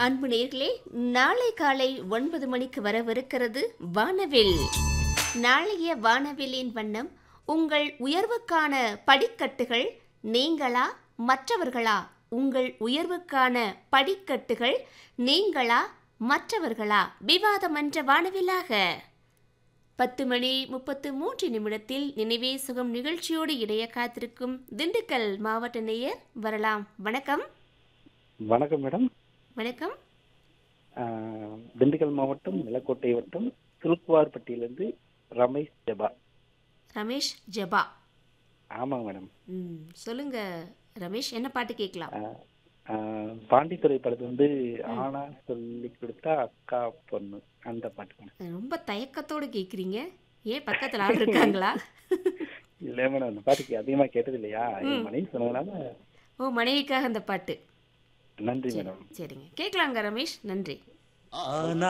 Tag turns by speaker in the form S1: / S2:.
S1: அன்பு நேர்களே நாளை காலை ஒன்பது மணிக்கு வரவிருக்கிறது வானவில் நாளைய வானவிலின் வண்ணம் உங்கள் உயர்வுக்கான படிக்கட்டுகள் நீங்களா மற்றவர்களா உங்கள் உயர்வுக்கான படிக்கட்டுகள் நீங்களா மற்றவர்களா விவாதமன்ற வானவிலாக பத்து மணி முப்பத்து மூன்று நிமிடத்தில் நினைவே சுகம் நிகழ்ச்சியோடு இடைய காத்திருக்கும் திண்டுக்கல் மாவட்ட நேயர் வரலாம் வணக்கம்
S2: வணக்கம் மேடம்
S1: வணக்கம்
S2: ஆஹ், திண்டுக்கல் மாவட்டம் நிலக்கோட்டை வட்டம் திருக்குவார்பட்டியிலேருந்து ரமேஷ் ஜபா
S1: ரமேஷ் ஜபா
S2: ஆமாங்க மேடம்
S1: ம் சொல்லுங்க ரமேஷ் என்ன பாட்டு கேட்கலாம்
S2: ஆஹ், ஆஹ், பாண்டித்துறை படத்து வந்து ஆனா சொல்லி கொடுத்தா அக்கா பொண்ணு அந்த பாட்டு மேடம்
S1: ரொம்ப தயக்கத்தோடு கேட்குறீங்க ஏன் பக்கத்தில் ஆள் இருக்காங்களா
S2: இல்லை மேடம் அந்த பாட்டுக்கு அதிகமாக கேட்டது இல்லையா என் மனைவி சொன்னதுனால
S1: ஓ மனைவிக்காக அந்த பாட்டு
S2: நன்றி மேடம்
S1: சரிங்க கேட்கலாங்க ரமேஷ் நன்றி
S3: ஆனா